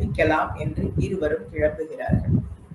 நீக்கலாம் என்று இருவரும் கிளம்புகிறார்கள்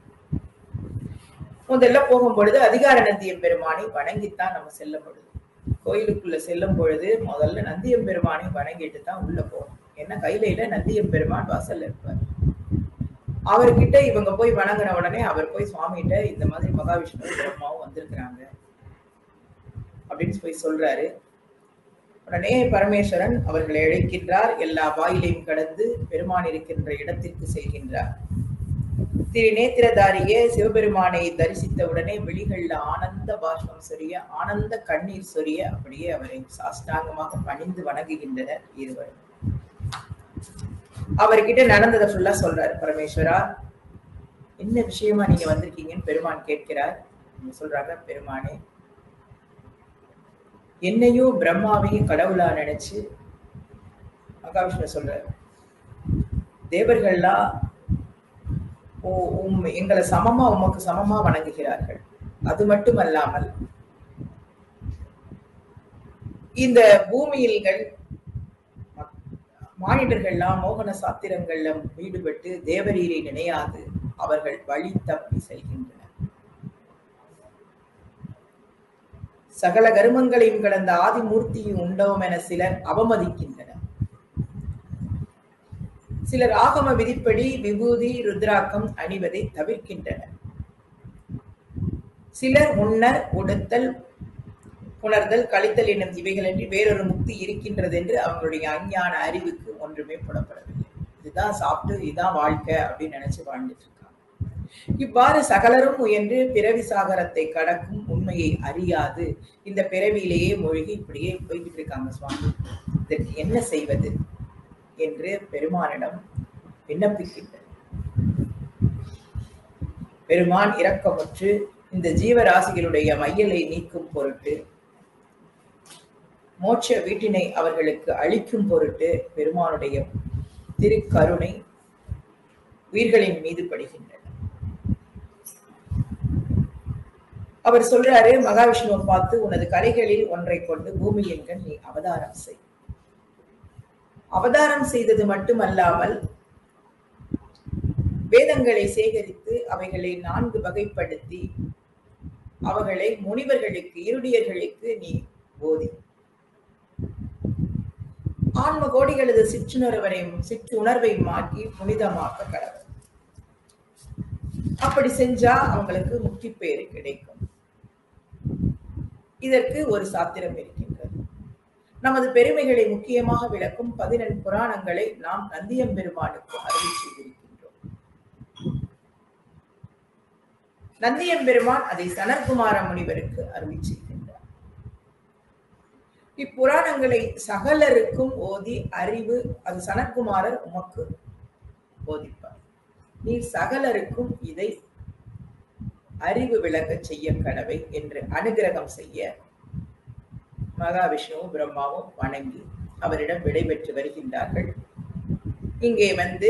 முதல்ல போகும் பொழுது அதிகார நந்தியம் பெருமானை வணங்கித்தான் நம்ம செல்ல பொழுது கோயிலுக்குள்ள செல்லும் பொழுது முதல்ல நந்தியம் பெருமானை வணங்கிட்டு தான் உள்ள போகணும் ஏன்னா கையில நந்தியம் பெருமான் வாசல்ல இருப்பார் அவர்கிட்ட இவங்க போய் வணங்கின உடனே அவர் போய் சுவாமிகிட்ட இந்த மாதிரி மகாவிஷ்ணு பிரம்மாவும் வந்திருக்கிறாங்க அப்படின்னு போய் சொல்றாரு உடனே பரமேஸ்வரன் அவர்களை அழைக்கின்றார் எல்லா வாயிலையும் கடந்து பெருமான் இருக்கின்ற இடத்திற்கு செல்கின்றார் திரு நேத்திரதாரியே சிவபெருமானை தரிசித்த உடனே விழிகள்ல ஆனந்த பாஷ்பம் சொரிய ஆனந்த கண்ணீர் சொரிய அப்படியே அவரை சாஷ்டாங்கமாக பணிந்து வணங்குகின்றனர் இருவரும் அவர்கிட்ட நடந்ததை ஃபுல்லா சொல்றாரு பரமேஸ்வரா என்ன விஷயமா நீங்க வந்திருக்கீங்கன்னு பெருமான் கேட்கிறார் சொல்றாங்க பெருமானே என்னையும் பிரம்மாவையும் கடவுளா நினைச்சு மகாவிஷ்ணு சொல்றாரு தேவர்கள்லாம் ஓ உம் எங்களை சமமா உமக்கு சமமா வணங்குகிறார்கள் அது மட்டுமல்லாமல் இந்த பூமியில்கள் மானிடர்கள்லாம் மோகன சாத்திரங்கள்ல ஈடுபட்டு தேவரீரை நினையாது அவர்கள் வழி தப்பி செல்கின்றனர் சகல கருமங்களையும் கடந்த ஆதிமூர்த்தியும் உண்டோம் என சிலர் அவமதிக்கின்றனர் சிலர் ஆகம விதிப்படி விபூதி ருத்ராக்கம் அணிவதை தவிர்க்கின்றனர் சிலர் முன்னர் உடுத்தல் புணர்தல் கழித்தல் என்னும் இவைகளின்றி வேறொரு முக்தி இருக்கின்றது என்று அவங்களுடைய அஞ்ஞான அறிவுக்கு ஒன்றுமே புலப்படவில்லை இதுதான் சாப்பிட்டு இதுதான் வாழ்க்கை அப்படின்னு நினைச்சு வாழ்ந்துட்டு இருக்காங்க இவ்வாறு சகலரும் முயன்று பிறவி சாகரத்தை கடக்கும் உண்மையை அறியாது இந்த பிறவியிலேயே மூழ்கி இப்படியே போய்கிட்டு இருக்காங்க சுவாமி இதற்கு என்ன செய்வது என்று பெருமானிடம் விண்ணப்பிக்கின்றனர் பெருமான் இரக்கமுற்று இந்த ஜீவராசிகளுடைய மையலை நீக்கும் பொருட்டு மோட்ச வீட்டினை அவர்களுக்கு அளிக்கும் பொருட்டு பெருமானுடைய திருக்கருணை உயிர்களின் மீது படுகின்றன அவர் சொல்றாரு மகாவிஷ்ணுவை பார்த்து உனது கலைகளில் ஒன்றை கொண்டு பூமியின் கண் நீ அவதாரம் செய் அவதாரம் செய்தது மட்டுமல்லாமல் வேதங்களை சேகரித்து அவைகளை நான்கு வகைப்படுத்தி அவர்களை முனிவர்களுக்கு இருடியர்களுக்கு நீ போதி ஆன்ம கோடிகளது சிற்றுணர்வரையும் சிற்றுணர்வை மாற்றி புனிதமாக்க கடவுள் அப்படி செஞ்சா அவங்களுக்கு முக்தி பேரு கிடைக்கும் இதற்கு ஒரு சாத்திரம் இருக்கின்றது நமது பெருமைகளை முக்கியமாக விளக்கும் பதினெண் புராணங்களை நாம் நந்தியம்பெருமானுக்கு அருள் செய்திருக்கின்றோம் நந்தியம்பெருமான் அதை சனற்குமார முனிவருக்கு அருளி செய்கின்றார் இப்புராணங்களை சகலருக்கும் ஓதி அறிவு அது சனற்குமாரர் உமக்கு போதிப்பார் நீ சகலருக்கும் இதை அறிவு விளக்க செய்ய கடவை என்று அனுகிரகம் செய்ய மகாவிஷ்ணுவும் பிரம்மாவும் வணங்கி அவரிடம் விடைபெற்று வருகின்றார்கள் இங்கே வந்து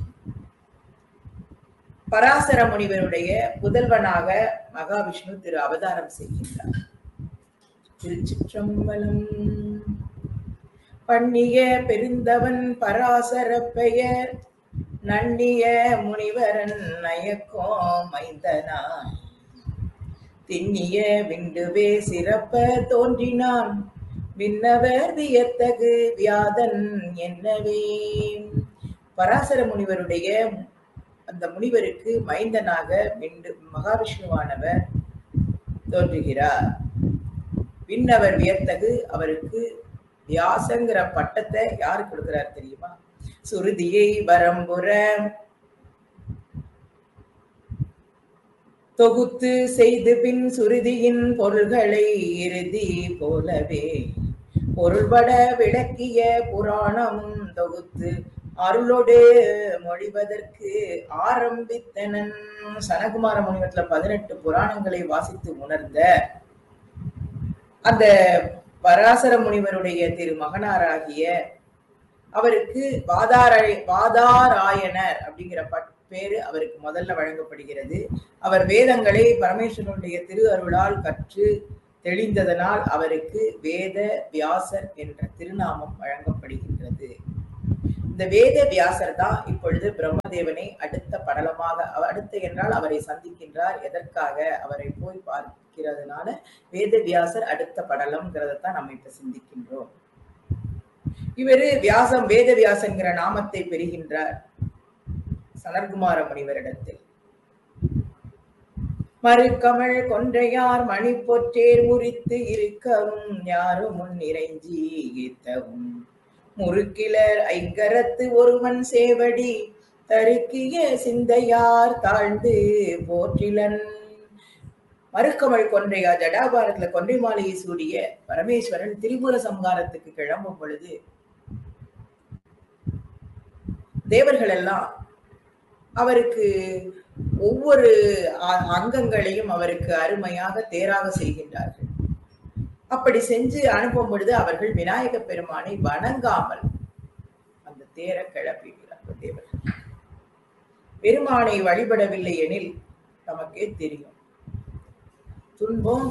பராசர முனிவருடைய புதல்வனாக மகாவிஷ்ணு திரு அவதாரம் செய்கின்றார் திருச்சிற்றம்பலம் பண்ணிய பெருந்தவன் பராசர பெயர் நன்னிய முனிவரன் நயக்கோ மைந்தனான் திண்ணிய விண்டுவே சிறப்ப தோன்றினான் விண்ணவர் வியத்தகு வியாதன் என்னவே பராசர முனிவருடைய அந்த முனிவருக்கு மைந்தனாக விண்டு மகாவிஷ்ணுவானவர் தோன்றுகிறார் விண்ணவர் வியத்தகு அவருக்கு வியாசங்கிற பட்டத்தை யாரு கொடுக்கிறார் தெரியுமா சுருதியை வரம்புற தொகுத்து செய்து பின் சுருதியின் பொருள்களை இறுதி போலவே பொருள்பட விளக்கிய புராணம் தொகுத்து அருளோடு மொழிவதற்கு ஆரம்பித்தனன் சனகுமார முனிவத்துல பதினெட்டு புராணங்களை வாசித்து உணர்ந்த அந்த பராசர முனிவருடைய திரு மகனாராகிய அவருக்கு வாதார வாதாராயணர் அப்படிங்கிற பட் பேரு அவருக்கு முதல்ல வழங்கப்படுகிறது அவர் வேதங்களை பரமேஸ்வரனுடைய திரு அருளால் கற்று தெளிந்ததனால் அவருக்கு வேத வியாசர் என்ற திருநாமம் வழங்கப்படுகின்றது இந்த இந்த வேத வியாசர் தான் இப்பொழுது பிரம்மதேவனை அடுத்த படலமாக அவ- அடுத்த என்றால் அவரை சந்திக்கின்றார் எதற்காக அவரை போய் பார்க்கிறதுனால வேத வியாசர் அடுத்த படலம்ங்கிறத தான் நம்ம இப்ப சிந்திக்கின்றோம் இவரு வியாசம் வேத வியாசங்கிற நாமத்தை பெறுகின்றார் சனற்குமார முனிவரிடத்தில் மறுக்கமள் கொன்றையார் மணி பொற்றேர் முறித்து இருக்கவும் யாரும் முன் இறைஞ்சி ஈத்தவும் முறுக்கிலர் ஐங்கரத்து ஒருவன் சேவடி தருக்கிய சிந்தையார் தாழ்ந்து போற்றிலன் மறுக்கமள் கொன்றையா ஜடாபாரத்துல கொன்றை மாலையை சூடிய பரமேஸ்வரன் திரிபுர சம்ஹாரத்துக்கு கிளம்பும் பொழுது தேவர்கள் எல்லாம் அவருக்கு ஒவ்வொரு அ- அங்கங்களையும் அவருக்கு அருமையாக தேராக செய்கின்றார்கள் அப்படி செஞ்சு அனுப்பும் பொழுது அவர்கள் விநாயக பெருமானை வணங்காமல் அந்த தேரை கிளப்புகிறார்கள் தேவர்கள் பெருமானை வழிபடவில்லை எனில் நமக்கே தெரியும் துன்பம்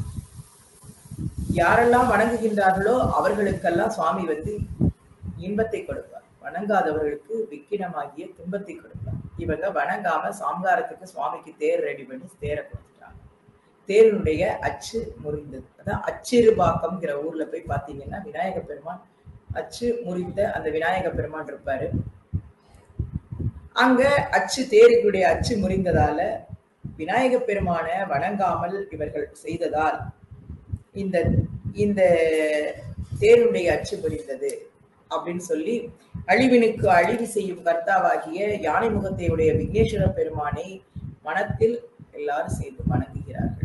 யாரெல்லாம் வணங்குகின்றார்களோ அவர்களுக்கெல்லாம் சுவாமி வந்து இன்பத்தை கொடுப்பார் வணங்காதவர்களுக்கு விக்கினமாகிய துன்பத்தை கொடுப்பார் இவங்க வணங்காம சாம்காரத்துக்கு சுவாமிக்கு தேர் ரெடி பண்ணி தேரை கொடுத்துட்டாங்க தேரினுடைய அச்சு முறிந்தது அதான் அச்சிறுபாக்கம்ங்கிற ஊர்ல போய் பாத்தீங்கன்னா விநாயக பெருமான் அச்சு முறிந்த அந்த விநாயக பெருமான் இருப்பாரு அங்க அச்சு தேருக்குடைய அச்சு முறிந்ததால விநாயக பெருமானை வணங்காமல் இவர்கள் செய்ததால் இந்த இந்த தேருடைய அச்சு முறிந்தது அப்படின்னு சொல்லி அழிவினுக்கு அழிவு செய்யும் கர்த்தாவாகிய யானை முகத்தையுடைய விக்னேஸ்வர பெருமானை மனத்தில் எல்லாரும் சேர்ந்து வணங்குகிறார்கள்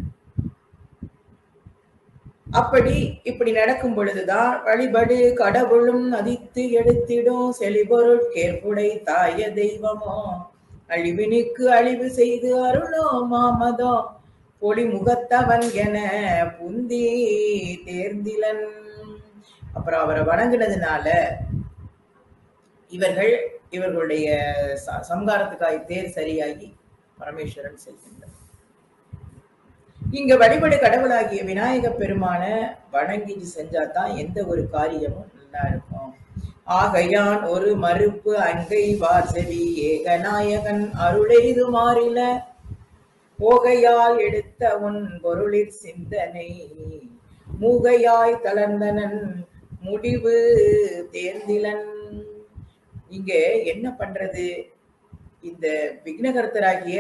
அப்படி இப்படி நடக்கும் பொழுதுதான் வழிபடு கடவுளும் நதித்து எடுத்திடும் செழிபொருள் கேற்புடை தாய தெய்வமோ அழிவினுக்கு அழிவு செய்து அருளோ மாமதோ பொடி முகத்தவன் என புந்தி தேர்ந்திலன் அப்புறம் அவரை வணங்கினதுனால இவர்கள் இவர்களுடைய ச- சம்காரத்துக்காய் தேர் சரியாகி பரமேஸ்வரன் செல்கின்றார் இங்க வழிபடு கடவுளாகிய விநாயக பெருமான வணங்கி செஞ்சாதான் எந்த ஒரு காரியமும் நல்லா இருக்கும் ஆகையான் ஒரு மறுப்பு அங்கை வாசவி ஏகநாயகன் அருளெய்து மாறில போகையால் எடுத்த உன் பொருளிற் சிந்தனை மூகையாய் தளர்ந்தனன் முடிவு தேர்ந்திலன் இங்க என்ன பண்றது இந்த விக்னகர்த்தராகிய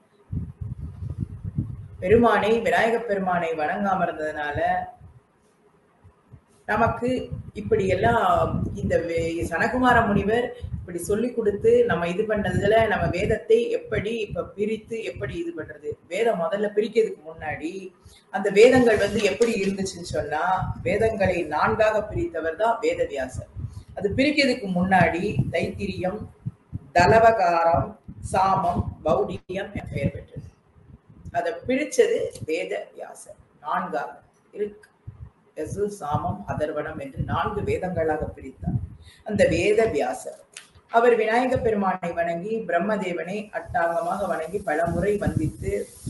பெருமானை விநாயக பெருமானை வணங்காம இருந்ததுனால நமக்கு இப்படி எல்லாம் இந்த வே- சனகுமார முனிவர் இப்படி சொல்லி கொடுத்து நம்ம இது பண்ணதுல நம்ம வேதத்தை எப்படி இப்ப பிரித்து எப்படி இது பண்றது வேதம் முதல்ல பிரிக்கிறதுக்கு முன்னாடி அந்த வேதங்கள் வந்து எப்படி இருந்துச்சுன்னு சொன்னா வேதங்களை நான்காக பிரித்தவர் தான் வேதவியாசர் அது பிரிக்கிறதுக்கு முன்னாடி தைத்திரியம் தலவகாரம் சாமம் பௌடியம் என பெயர் பெற்றது அதை பிரிச்சது வேத வியாசர் நான்காக இருக்கு யசு சாமம் அதர்வனம் என்று நான்கு வேதங்களாக பிரித்தார் அந்த வேத வியாசர் அவர் விநாயக பெருமானை வணங்கி பிரம்மதேவனை அட்டாங்கமாக வணங்கி பலமுறை வந்தித்து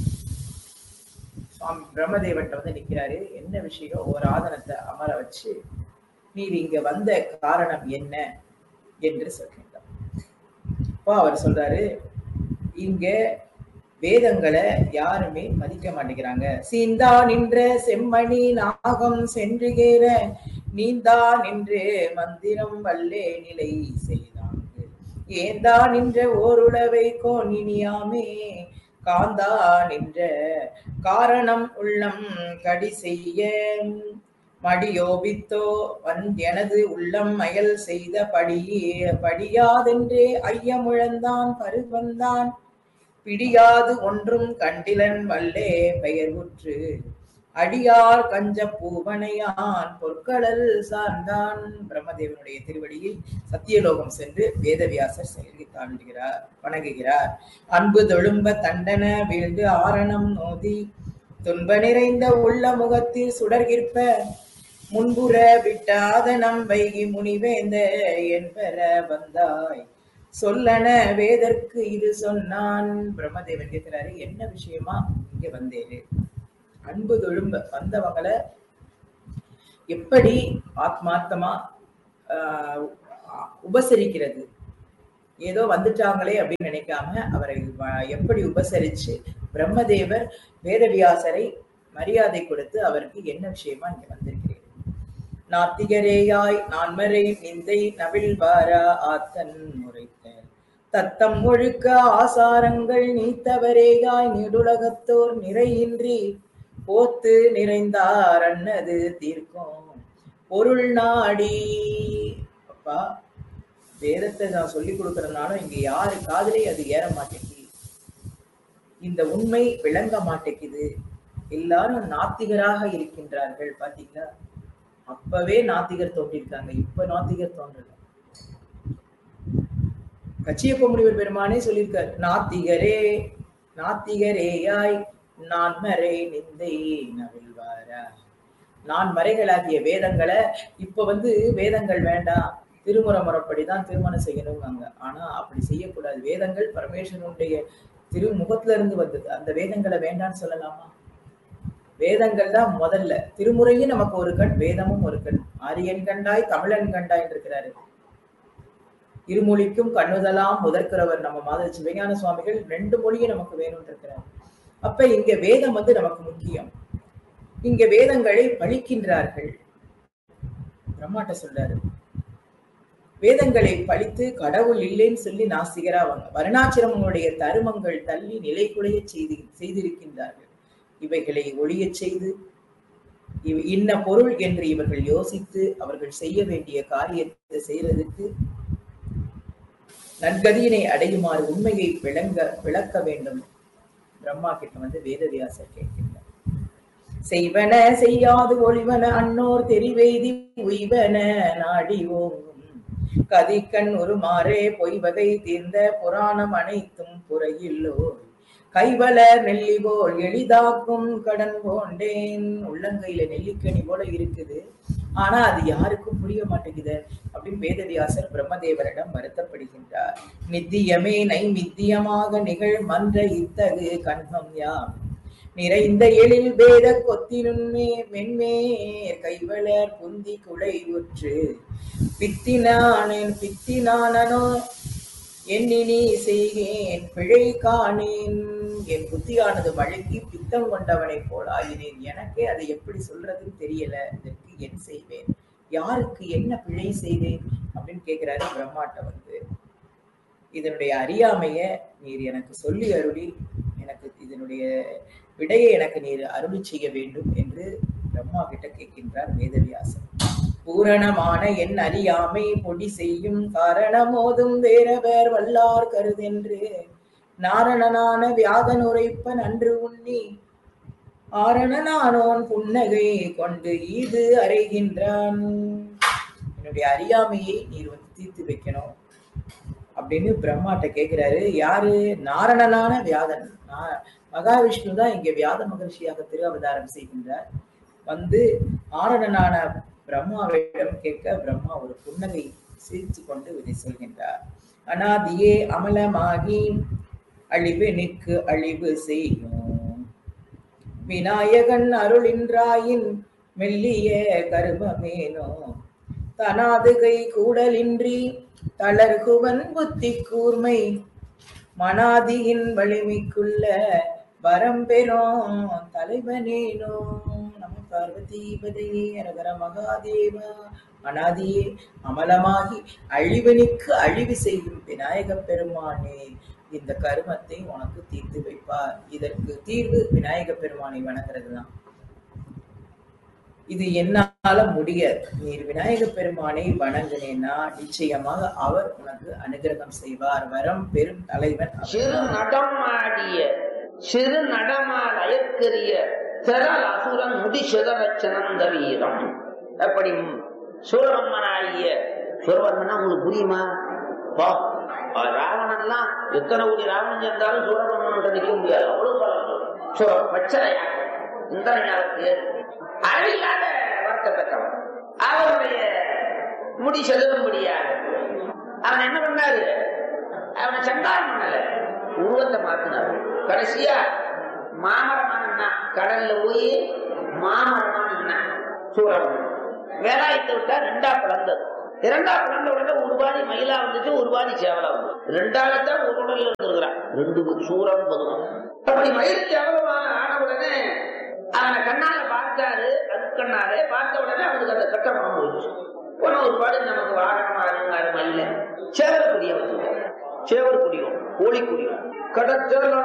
சுவாமி பிரம்மதேவன்ட்ட வந்து நிக்கிறாரு என்ன விஷயம் ஒரு ஆதனத்தை அமர வச்சு நீர் இங்க வந்த காரணம் என்ன என்று சொல்கின்றார் அப்போ அவர் சொல்றாரு இங்க வேதங்களை யாருமே மதிக்க மாட்டேங்கிறாங்க சீந்தா நின்ற செம்மணி நாகம் சென்றுகேற நீந்தா நின்று மந்திரம் வல்லே நிலை செய்தாங்க ஏந்தா நின்ற ஓருளவை கோணினியாமே காந்தா நின்ற காரணம் உள்ளம் கடி செய்ய மடியோபித்தோ வந் எனது உள்ளம் அயல் செய்த படியே படியாதென்றே ஐயமுழந்தான் பருவந்தான் பிடியாது ஒன்றும் கண்டிலன் வல்லே பெயர் உற்று அடியார் கஞ்ச பூவனையான் பொற்களல் சார்ந்தான் பிரம்மதேவனுடைய திருவடியில் சத்தியலோகம் சென்று வேதவியாசர் செல்கி தாண்டுகிறார் வணங்குகிறார் அன்பு தொழும்ப தண்டன வீழ்ந்து ஆரணம் நோதி துன்ப நிறைந்த உள்ள முகத்தில் சுடர்கிற்ப முன்புற விட்டாத நம் வைகி முனிவேந்த என்பர வந்தாய் சொல்லன வேதற்கு இது சொன்னான் பிரம்மதேவன் கேட்கிறாரு என்ன விஷயமா இங்க வந்தேரு அன்பு தொழும்ப வந்தவங்களை எப்படி ஆத்மார்த்தமா ஆஹ், உபசரிக்கிறது ஏதோ வந்துட்டாங்களே அப்படின்னு நினைக்காம அவரை வ- எப்படி உபசரிச்சு பிரம்மதேவர் வேதவியாசரை மரியாதை கொடுத்து அவருக்கு என்ன விஷயமா இங்க வந்திருக்கிறேன் நாத்திகரேயாய் நான்மறை நிந்தை நவிழ்வாரா ஆத்தன் முறைத்த தத்தம் ஒழுக்க ஆசாரங்கள் நீத்தவரேயாய் நெடுலகத்தோர் நிறையின்றி போத்து நிறைந்தார் அன்னது தீர்க்கும் பொருள் நாடி அப்பா வேதத்தை நான் சொல்லி கொடுக்கறதுனால இங்க யாரு காதலே அது ஏற மாட்டேங்குது இந்த உண்மை விளங்க மாட்டேங்குது எல்லாரும் நாத்திகராக இருக்கின்றார்கள் பாத்தீங்களா அப்பவே நாத்திகர் தோன்றிருக்காங்க இப்ப நாத்திகர் தோன்றல கச்சியப்ப முனிவர் பெருமானே சொல்லியிருக்காரு நாத்திகரே நாத்திகரேயாய் நான் மறை நிந்தை நவிழ்வாரா நான் மறைகளாகிய வேதங்களை இப்ப வந்து வேதங்கள் வேண்டாம் திருமுறை முறைப்படிதான் திருமணம் செய்யணுங்காங்க ஆனா அப்படி செய்யக்கூடாது வேதங்கள் பரமேஸ்வரனுடைய திருமுகத்துல இருந்து வந்தது அந்த வேதங்களை வேண்டாம்னு சொல்லலாமா வேதங்கள் தான் முதல்ல திருமுறையும் நமக்கு ஒரு கண் வேதமும் ஒரு கண் ஆரியன் கண்டாய் தமிழன் கண்டாய் இருக்கிறாரு இருமொழிக்கும் கண்ணுதலாம் முதற்கிறவர் நம்ம மாத சிவஞான சுவாமிகள் ரெண்டு மொழியும் நமக்கு வேணும்னு இருக்கிறார் அப்ப இங்க வேதம் வந்து நமக்கு முக்கியம் இங்க வேதங்களை பழிக்கின்றார்கள் பிரம்மாட்ட சொல்றாரு வேதங்களை பழித்து கடவுள் இல்லைன்னு சொல்லி நாசிகராவாங்க வருணாச்சிரமங்களுடைய தருமங்கள் தள்ளி நிலைக்குலைய செய்து செய்திருக்கின்றார்கள் இவைகளை ஒழியச் செய்து இவ் இன்ன பொருள் என்று இவர்கள் யோசித்து அவர்கள் செய்ய வேண்டிய காரியத்தை செய்யறதுக்கு நற்கதியினை அடையுமாறு உண்மையை விளங்க விளக்க வேண்டும் பிரம்மா கிட்ட வந்து வேதவியாசர் கேட்கின்றார் செய்வன செய்யாது ஒளிவன அன்னோர் தெரிவெய்தி உய்வன நாடி ஓங்கும் கதிக்கண் ஒரு மாறே பொய்வகை தீர்ந்த புராணம் அனைத்தும் புறையில்லோ கைவளர் நெல்லி போல் எளிதாக்கும் கடன் போண்டேன் உள்ளங்கையில நெல்லிக்கனி போல இருக்குது ஆனா அது யாருக்கும் புரிய மாட்டேங்குது அப்படின்னு வேதவியாசர் பிரம்மதேவரிடம் வருத்தப்படுகின்றார் நித்தியமே நைமித்தியமாக நிகழ் மன்ற இத்தகு கண்பம் யாம் நிறைந்த எழில் வேத கொத்தினுண்மே மென்மேர் கைவளர் புந்தி குலை உற்று பித்தினானேன் பித்தினானனோ எண்ணினி செய்கேன் பிழை காணேன் என் புத்தியானது வழங்கி பித்தம் கொண்டவனைப் போல் ஆயினேன் எனக்கே அதை எப்படி சொல்றதுன்னு தெரியல இதற்கு என் செய்வேன் யாருக்கு என்ன பிழை செய்தேன் அப்படின்னு கேக்குறாரு பிரம்மாட்ட வந்து இதனுடைய அறியாமைய நீர் எனக்கு சொல்லி அருளி எனக்கு இதனுடைய விடையை எனக்கு நீர் அருளி செய்ய வேண்டும் என்று பிரம்மா கிட்ட கேட்கின்றார் வேதவியாசர் பூரணமான என் அறியாமை பொடி செய்யும் காரணமோதும் வேறவர் வல்லார் கருதென்று நாரணனான வியாதன் உரைப்ப நன்று உண்ணி ஆரணனானோன் புன்னகை கொண்டு ஈது அறைகின்றான் என்னுடைய அறியாமையை நீர் வந்து தீர்த்து வைக்கணும் அப்படின்னு பிரம்மாட்ட கேக்குறாரு யாரு நாரணனான வியாதன் நா- மகாவிஷ்ணு தான் இங்க வியாத மகர்ஷியாக திரு அவதாரம் செய்கின்றார் வந்து ஆரணனான பிரம்மாவிடம் கேட்க பிரம்மா ஒரு புன்னகை சிரித்து கொண்டு இதை சொல்கின்றார் அனாதியே அமலமாகி அழிவு நிற்கு அழிவு செய்யும் விநாயகன் அருளின்றாயின் மெல்லிய கருமமேனோ தனாதுகை கூடலின்றி தளர்குவன் புத்தி கூர்மை மனாதியின் வலிமைக்குள்ள வரம் பெறும் தலைவனேனோ நம பார்வதீபதையே அரகர மகாதேவா அனாதியே அமலமாகி அழிவனுக்கு அழிவு செய்யும் விநாயகப் பெருமானே இந்த கருமத்தை உனக்கு தீர்த்து வைப்பார் இதற்கு தீர்வு விநாயகப் பெருமானை வணங்குறது தான் இது என்னால முடியாது நீர் விநாயகப் பெருமானை வணங்கினேன்னா நிச்சயமாக அவர் உனக்கு அனுகிரகம் செய்வார் வரம் பெரும் தலைவன் அவர். சிறு நடமாடிய சிறு நடமால் அயற்கரிய திரள் அசுரன் முடி சிதறச் சிறந்த வீரம் அப்படி சூரமன்னாகிய சூரபன்மனா உங்களுக்கு புரியுமா வா ராவணன்லாம் எத்தனை கோடி ராவணன் சேர்ந்தாலும் சூரபன்மன் நிற்க முடியாது அவ்வளவு பலம் சூர பச்சரையா இந்திரஞானுக்கு அழியாத வார்த்தை பெற்றவன் அவருடைய முடி செலும்படியாக அவன் என்ன பண்ணாரு அவனை சண்டாரம் பண்ணல உருவத்தை மாத்தினார் கடைசியா மாமரமான கடல்ல போய் மாமரமான சூரவன் வேலாயத்தை விட்டா ரெண்டா பிளந்தது இரண்டாவது பிறந்த உடனே ஒரு பாதி மயிலா வந்துச்சு ஒரு பாதி சேவலா வந்து ரெண்டாகத்தான் ஒரு உடல்ல இருந்திருக்கிறான் ரெண்டு சூரம் பதும் அப்படி மயில் சேவலமான ஆன உடனே அவனை கண்ணால பார்த்தாரு அது கண்ணாலே பார்த்த உடனே அவனுக்கு அந்த கட்டணம் போயிடுச்சு போன ஒரு பாடு நமக்கு வாகனமா இருந்தாரு மயில சேவல் குடிய வச்சு சேவல் குடியும் கோழி குடியும் கடச்சல